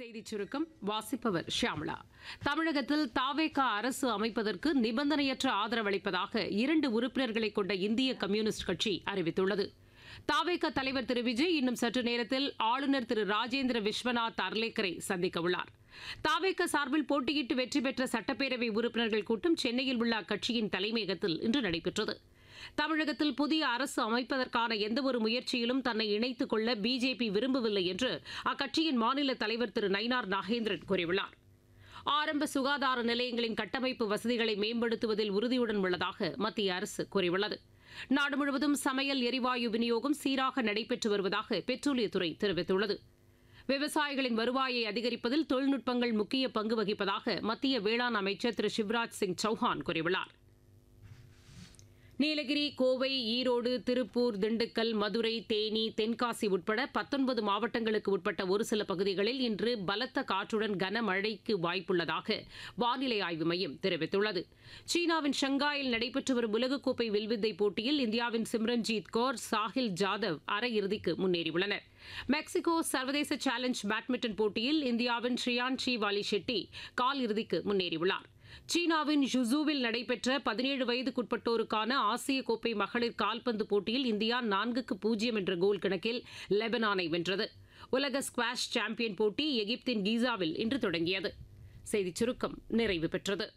செய்திச் சுருக்கம் வாசிப்பவர் ஷியாமளா தமிழகத்தில் தாவேகா அரசு அமைப்பதற்கு நிபந்தனையற்ற ஆதரவளிப்பதாக இரண்டு உறுப்பினர்களை கொண்ட இந்திய கம்யூனிஸ்ட் கட்சி அறிவித்துள்ளது தாவேகா தலைவர் திரு விஜய் இன்னும் சற்று நேரத்தில் ஆளுநர் திரு ராஜேந்திர விஸ்வநாத் அர்லேக்கரை சந்திக்க உள்ளார் தாவேகா சார்பில் போட்டியிட்டு வெற்றி பெற்ற சட்டப்பேரவை உறுப்பினர்கள் கூட்டம் சென்னையில் உள்ள அக்கட்சியின் தலைமையகத்தில் இன்று நடைபெற்றது தமிழகத்தில் புதிய அரசு அமைப்பதற்கான எந்தவொரு முயற்சியிலும் தன்னை இணைத்துக் கொள்ள பிஜேபி விரும்பவில்லை என்று அக்கட்சியின் மாநில தலைவர் திரு நயினார் நாகேந்திரன் கூறியுள்ளார் ஆரம்ப சுகாதார நிலையங்களின் கட்டமைப்பு வசதிகளை மேம்படுத்துவதில் உறுதியுடன் உள்ளதாக மத்திய அரசு கூறியுள்ளது நாடு முழுவதும் சமையல் எரிவாயு விநியோகம் சீராக நடைபெற்று வருவதாக பெட்ரோலியத்துறை தெரிவித்துள்ளது விவசாயிகளின் வருவாயை அதிகரிப்பதில் தொழில்நுட்பங்கள் முக்கிய பங்கு வகிப்பதாக மத்திய வேளாண் அமைச்சர் திரு சிவராஜ் சிங் சௌஹான் கூறியுள்ளார் நீலகிரி கோவை ஈரோடு திருப்பூர் திண்டுக்கல் மதுரை தேனி தென்காசி உட்பட பத்தொன்பது மாவட்டங்களுக்கு உட்பட்ட ஒரு சில பகுதிகளில் இன்று பலத்த காற்றுடன் கனமழைக்கு வாய்ப்புள்ளதாக வானிலை ஆய்வு மையம் தெரிவித்துள்ளது சீனாவின் ஷங்காயில் நடைபெற்று வரும் உலகக்கோப்பை வில்வித்தை போட்டியில் இந்தியாவின் சிம்ரன்ஜீத் கौर சாஹில் ஜாதவ் அரையிறுதிக்கு முன்னேறியுள்ளனர் மெக்சிகோ சர்வதேச சேலஞ்ச் பேட்மிண்டன் போட்டியில் இந்தியாவின் ஷ்ரியான்ஷி வாலி ஷெட்டி கால் இறுதிக்கு முன்னேறியுள்ளார் சீனாவின் ஜுசூவில் நடைபெற்ற பதினேழு வயதுக்குட்பட்டோருக்கான ஆசிய கோப்பை மகளிர் கால்பந்து போட்டியில் இந்தியா நான்குக்கு பூஜ்ஜியம் என்ற கோல் கணக்கில் லெபனானை வென்றது உலக ஸ்குவாஷ் சாம்பியன் போட்டி எகிப்தின் கீசாவில் இன்று தொடங்கியது செய்திச் சுருக்கம் நிறைவு பெற்றது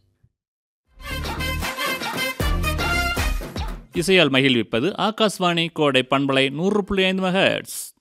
இசையால் மகிழ்விப்பது ஆகாஷ்வாணி கோடை பண்பலை நூறு புள்ளி ஐந்து மெகாஹெர்ட்ஸ்